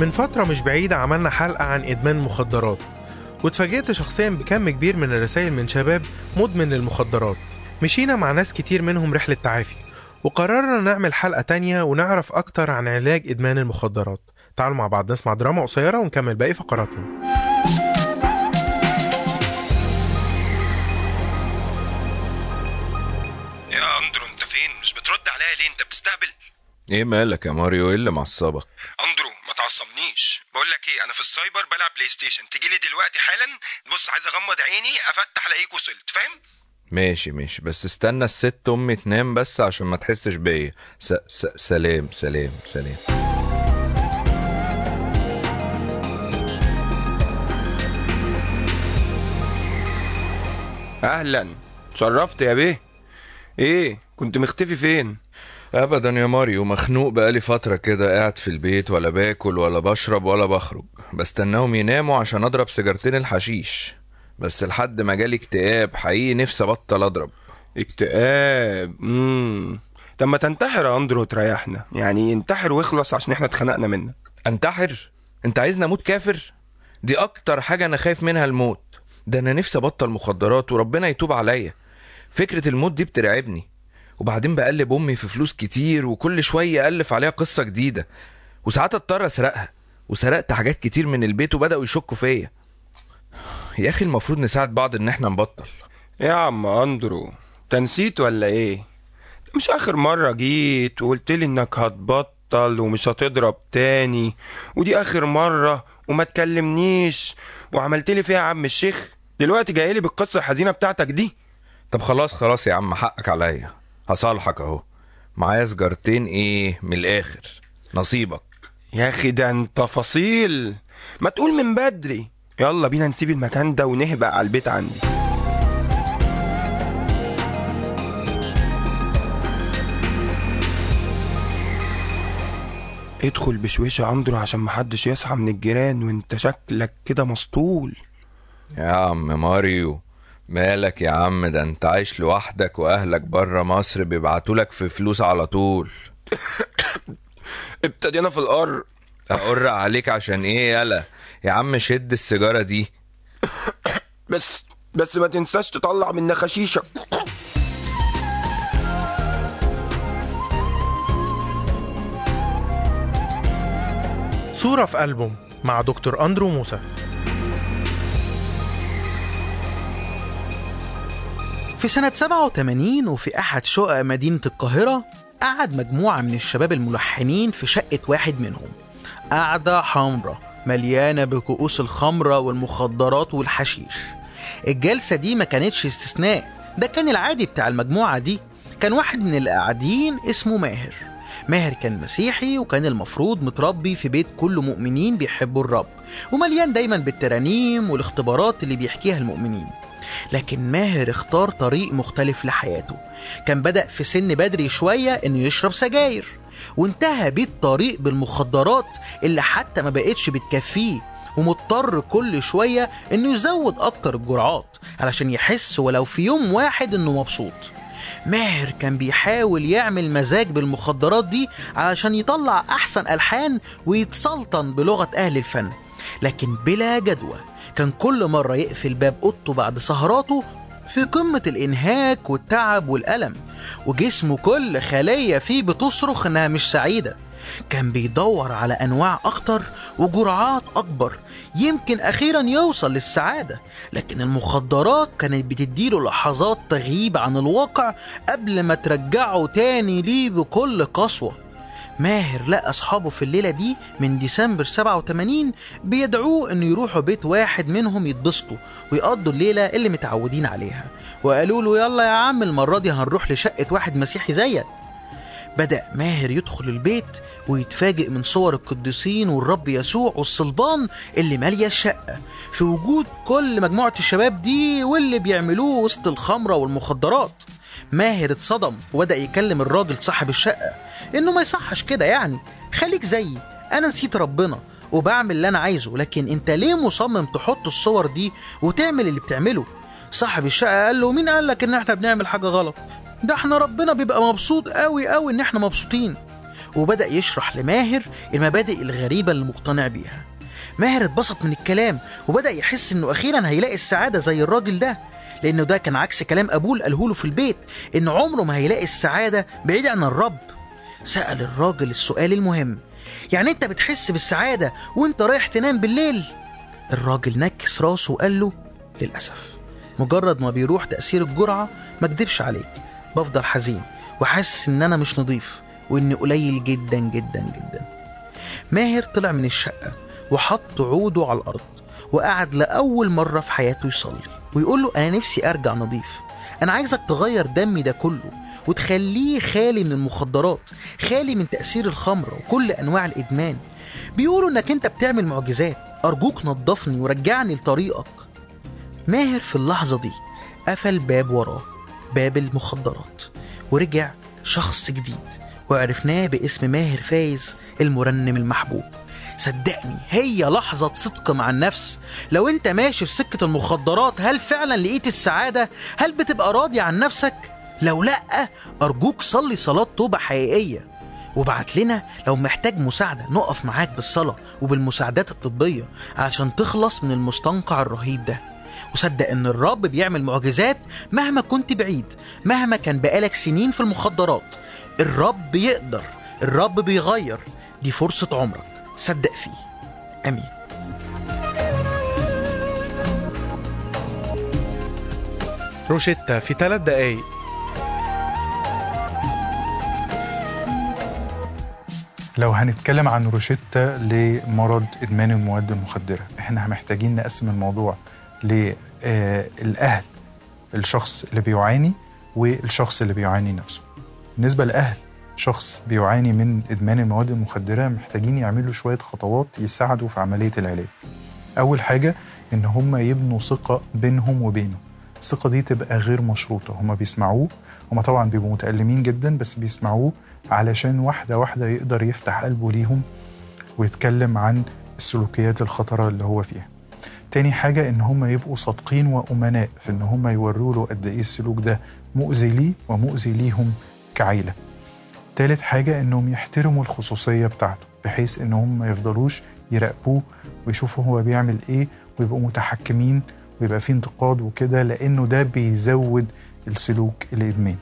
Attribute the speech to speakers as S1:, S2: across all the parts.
S1: من فترة مش بعيدة عملنا حلقة عن إدمان المخدرات واتفاجئت شخصيا بكم كبير من الرسائل من شباب مدمن للمخدرات مشينا مع ناس كتير منهم رحلة تعافي وقررنا نعمل حلقة تانية ونعرف أكتر عن علاج إدمان المخدرات تعالوا مع بعض نسمع دراما قصيرة ونكمل باقي فقراتنا
S2: يا اندرو انت فين مش بترد عليا ليه انت بتستهبل
S3: ايه مالك يا ماريو ايه اللي معصبك
S2: اندرو ما تعصبنيش بقول لك ايه انا في السايبر بلعب بلاي ستيشن تيجي لي دلوقتي حالا بص عايز اغمض عيني افتح الاقيك وصلت فاهم
S3: ماشي ماشي بس استنى الست امي تنام بس عشان ما تحسش بيا س... س... سلام سلام سلام
S2: اهلا شرفت يا بيه ايه كنت مختفي فين
S3: ابدا يا ماريو مخنوق بقالي فتره كده قاعد في البيت ولا باكل ولا بشرب ولا بخرج بستناهم يناموا عشان اضرب سيجارتين الحشيش بس لحد ما جالي اكتئاب حقيقي نفسي ابطل اضرب
S2: اكتئاب امم طب ما تنتحر يا اندرو وتريحنا يعني انتحر واخلص عشان احنا اتخنقنا منك
S3: انتحر انت عايزني اموت كافر دي اكتر حاجه انا خايف منها الموت ده انا نفسي ابطل مخدرات وربنا يتوب عليا فكره الموت دي بترعبني وبعدين بقلب امي في فلوس كتير وكل شويه الف عليها قصه جديده وساعات اضطر اسرقها وسرقت حاجات كتير من البيت وبداوا يشكوا فيا يا اخي المفروض نساعد بعض ان احنا نبطل
S2: يا عم اندرو انت نسيت ولا ايه مش اخر مرة جيت وقلت لي انك هتبطل ومش هتضرب تاني ودي اخر مرة وما تكلمنيش وعملت لي فيها يا عم الشيخ دلوقتي جاي لي بالقصة الحزينة بتاعتك دي
S3: طب خلاص خلاص يا عم حقك عليا هصالحك اهو معايا سجارتين ايه من الاخر نصيبك
S2: يا اخي ده انت فصيل ما تقول من بدري يلا بينا نسيب المكان ده ونهبق على البيت عندي ادخل بشويشة يا اندرو عشان محدش يصحى من الجيران وانت شكلك كده مسطول
S3: يا عم ماريو مالك يا عم ده انت عايش لوحدك واهلك بره مصر بيبعتولك في فلوس على طول
S2: ابتدينا في القر
S3: اقر عليك عشان ايه يالا يا عم شد السيجارة دي
S2: بس بس ما تنساش تطلع من نخاشيشك
S1: صورة في ألبوم مع دكتور أندرو موسى
S4: في سنة 87 وفي أحد شقق مدينة القاهرة قعد مجموعة من الشباب الملحنين في شقة واحد منهم قعدة حمرة مليانة بكؤوس الخمرة والمخدرات والحشيش الجلسة دي ما كانتش استثناء ده كان العادي بتاع المجموعة دي كان واحد من اللي قاعدين اسمه ماهر ماهر كان مسيحي وكان المفروض متربي في بيت كله مؤمنين بيحبوا الرب ومليان دايما بالترانيم والاختبارات اللي بيحكيها المؤمنين لكن ماهر اختار طريق مختلف لحياته كان بدأ في سن بدري شوية انه يشرب سجاير وانتهى بيه الطريق بالمخدرات اللي حتى ما بقتش بتكفيه ومضطر كل شوية انه يزود اكتر الجرعات علشان يحس ولو في يوم واحد انه مبسوط ماهر كان بيحاول يعمل مزاج بالمخدرات دي علشان يطلع احسن الحان ويتسلطن بلغة اهل الفن لكن بلا جدوى كان كل مرة يقفل باب اوضته بعد سهراته في قمة الإنهاك والتعب والألم وجسمه كل خلية فيه بتصرخ إنها مش سعيدة كان بيدور على أنواع أكتر وجرعات أكبر يمكن أخيرا يوصل للسعادة لكن المخدرات كانت بتديله لحظات تغيب عن الواقع قبل ما ترجعه تاني ليه بكل قسوة ماهر لقى أصحابه في الليلة دي من ديسمبر 87 بيدعوه إنه يروحوا بيت واحد منهم يتبسطوا ويقضوا الليلة اللي متعودين عليها وقالوا له يلا يا عم المرة دي هنروح لشقة واحد مسيحي زيك بدأ ماهر يدخل البيت ويتفاجئ من صور القديسين والرب يسوع والصلبان اللي مالية الشقة في وجود كل مجموعة الشباب دي واللي بيعملوه وسط الخمرة والمخدرات ماهر اتصدم وبدأ يكلم الراجل صاحب الشقة إنه ما يصحش كده يعني خليك زيي أنا نسيت ربنا وبعمل اللي أنا عايزه لكن أنت ليه مصمم تحط الصور دي وتعمل اللي بتعمله صاحب الشقة قال له مين قال لك إن إحنا بنعمل حاجة غلط ده احنا ربنا بيبقى مبسوط قوي قوي ان احنا مبسوطين وبدأ يشرح لماهر المبادئ الغريبة اللي مقتنع بيها ماهر اتبسط من الكلام وبدأ يحس إنه أخيرا هيلاقي السعادة زي الراجل ده لأنه ده كان عكس كلام أبوه اللي قاله له في البيت إن عمره ما هيلاقي السعادة بعيد عن الرب سأل الراجل السؤال المهم يعني أنت بتحس بالسعادة وأنت رايح تنام بالليل؟ الراجل نكس راسه وقال له للأسف مجرد ما بيروح تأثير الجرعة ما اكدبش عليك بفضل حزين وحاسس إن أنا مش نظيف وإني قليل جدا جدا جدا ماهر طلع من الشقة وحط عوده على الأرض وقعد لأول مرة في حياته يصلي ويقول له أنا نفسي أرجع نظيف أنا عايزك تغير دمي ده كله وتخليه خالي من المخدرات خالي من تأثير الخمر وكل أنواع الإدمان بيقولوا إنك أنت بتعمل معجزات أرجوك نظفني ورجعني لطريقك ماهر في اللحظة دي قفل باب وراه باب المخدرات ورجع شخص جديد وعرفناه باسم ماهر فايز المرنم المحبوب صدقني هي لحظة صدق مع النفس لو انت ماشي في سكة المخدرات هل فعلا لقيت السعادة؟ هل بتبقى راضي عن نفسك؟ لو لأ أرجوك صلي صلاة توبة حقيقية وبعت لنا لو محتاج مساعدة نقف معاك بالصلاة وبالمساعدات الطبية علشان تخلص من المستنقع الرهيب ده وصدق ان الرب بيعمل معجزات مهما كنت بعيد مهما كان بقالك سنين في المخدرات الرب يقدر الرب بيغير دي فرصة عمرك صدق فيه امين
S1: روشيتا في ثلاث دقايق
S5: لو هنتكلم عن روشتة لمرض إدمان المواد المخدرة احنا محتاجين نقسم الموضوع للأهل الشخص اللي بيعاني والشخص اللي بيعاني نفسه بالنسبة لأهل شخص بيعاني من إدمان المواد المخدرة محتاجين يعملوا شوية خطوات يساعدوا في عملية العلاج أول حاجة إن هم يبنوا ثقة بينهم وبينه الثقة دي تبقى غير مشروطة هم بيسمعوه هم طبعا بيبقوا متألمين جدا بس بيسمعوه علشان واحدة واحدة يقدر يفتح قلبه ليهم ويتكلم عن السلوكيات الخطرة اللي هو فيها تاني حاجة إن هم يبقوا صادقين وأمناء في إن هم يوروا له قد إيه السلوك ده مؤذي ليه ومؤذي ليهم كعيلة تالت حاجة إنهم يحترموا الخصوصية بتاعته بحيث إن هم ما يفضلوش يراقبوه ويشوفوا هو بيعمل إيه ويبقوا متحكمين ويبقى فيه انتقاد وكده لأنه ده بيزود السلوك الإدمان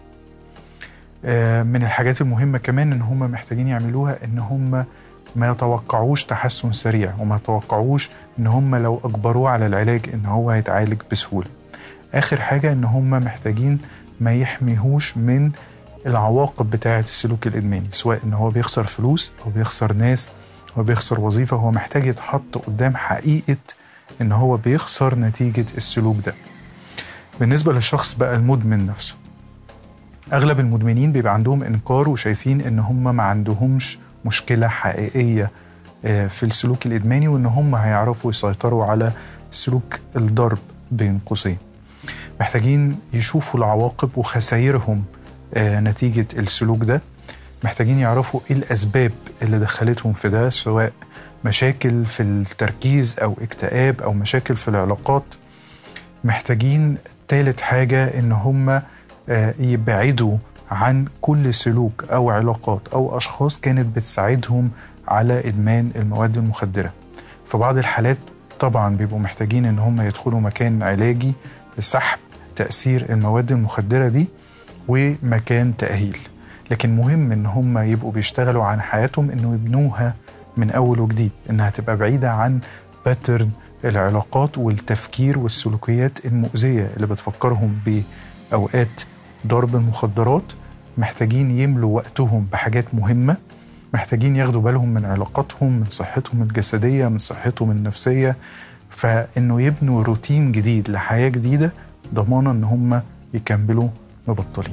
S5: آه، من الحاجات المهمة كمان إن هم محتاجين يعملوها إن هم ما يتوقعوش تحسن سريع وما يتوقعوش إن هم لو أجبروه على العلاج إن هو هيتعالج بسهولة آخر حاجة إن هم محتاجين ما يحميهوش من العواقب بتاعة السلوك الإدماني سواء إن هو بيخسر فلوس أو بيخسر ناس أو بيخسر وظيفة هو محتاج يتحط قدام حقيقة إن هو بيخسر نتيجة السلوك ده بالنسبة للشخص بقى المدمن نفسه اغلب المدمنين بيبقى عندهم انكار وشايفين ان هم ما عندهمش مشكله حقيقيه آه، في السلوك الادماني وان هم هيعرفوا يسيطروا على سلوك الضرب بين قوسين محتاجين يشوفوا العواقب وخسائرهم آه، نتيجه السلوك ده محتاجين يعرفوا ايه الاسباب اللي دخلتهم في ده سواء مشاكل في التركيز او اكتئاب او مشاكل في العلاقات محتاجين تالت حاجه ان هم آه، يبعدوا عن كل سلوك او علاقات او اشخاص كانت بتساعدهم على ادمان المواد المخدره في بعض الحالات طبعا بيبقوا محتاجين ان هم يدخلوا مكان علاجي لسحب تاثير المواد المخدره دي ومكان تاهيل لكن مهم ان هم يبقوا بيشتغلوا عن حياتهم انه يبنوها من اول وجديد انها تبقى بعيده عن باترن العلاقات والتفكير والسلوكيات المؤذيه اللي بتفكرهم باوقات ضرب المخدرات محتاجين يملوا وقتهم بحاجات مهمة محتاجين ياخدوا بالهم من علاقاتهم من صحتهم الجسدية من صحتهم النفسية فإنه يبنوا روتين جديد لحياة جديدة ضمانا إن هم يكملوا مبطلين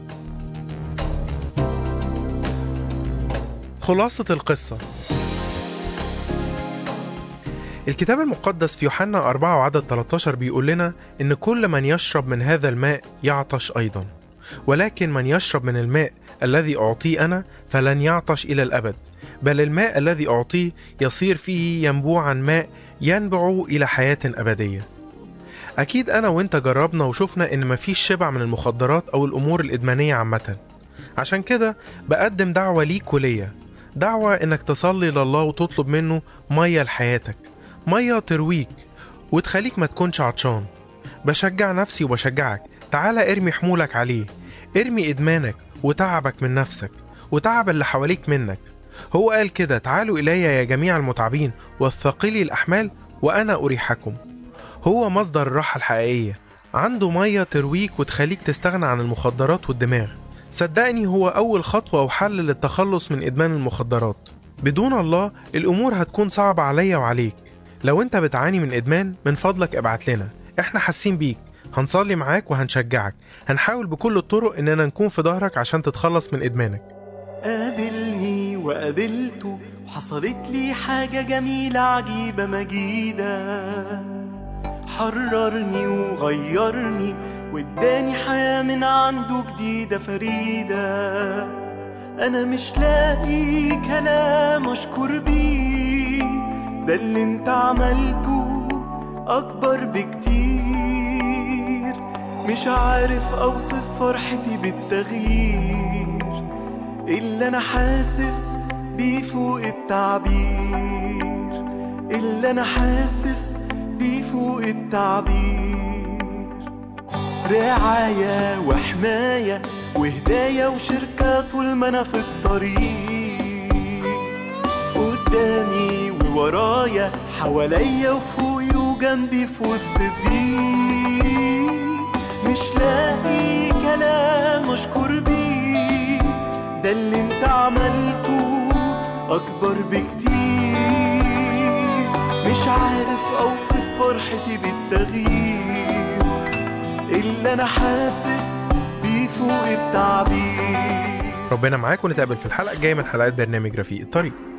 S1: خلاصة القصة الكتاب المقدس في يوحنا 4 وعدد 13 بيقول لنا إن كل من يشرب من هذا الماء يعطش أيضا ولكن من يشرب من الماء الذي أعطيه أنا فلن يعطش إلى الأبد بل الماء الذي أعطيه يصير فيه ينبوعا ماء ينبع إلى حياة أبدية أكيد أنا وإنت جربنا وشفنا إن مفيش شبع من المخدرات أو الأمور الإدمانية عامة عشان كده بقدم دعوة ليك وليا دعوة إنك تصلي لله وتطلب منه مية لحياتك مية ترويك وتخليك ما تكونش عطشان بشجع نفسي وبشجعك تعالى ارمي حمولك عليه ارمي إدمانك وتعبك من نفسك وتعب اللي حواليك منك هو قال كده تعالوا إلي يا جميع المتعبين والثقيلي الأحمال وأنا أريحكم هو مصدر الراحة الحقيقية عنده مية ترويك وتخليك تستغنى عن المخدرات والدماغ صدقني هو أول خطوة وحل للتخلص من إدمان المخدرات بدون الله الأمور هتكون صعبة عليا وعليك لو أنت بتعاني من إدمان من فضلك ابعت لنا إحنا حاسين بيك هنصلي معاك وهنشجعك هنحاول بكل الطرق إننا نكون في ظهرك عشان تتخلص من إدمانك
S6: قابلني وقابلته وحصلت لي حاجة جميلة عجيبة مجيدة حررني وغيرني واداني حياة من عنده جديدة فريدة أنا مش لاقي كلام أشكر بيه ده اللي انت عملته أكبر بكتير مش عارف أوصف فرحتي بالتغيير اللي أنا حاسس بيه فوق التعبير اللي أنا حاسس بيه فوق التعبير رعاية وحماية وهداية وشركة طول ما أنا في الطريق قدامي وورايا حواليا وفوقي وجنبي في وسط الضيق مش لاقي كلام أشكر بيه ده اللي انت عملته أكبر بكتير مش عارف أوصف فرحتي بالتغيير اللي أنا حاسس بيه فوق التعبير
S1: ربنا معاك ونتقابل في الحلقة الجاية من حلقات برنامج رفيق الطريق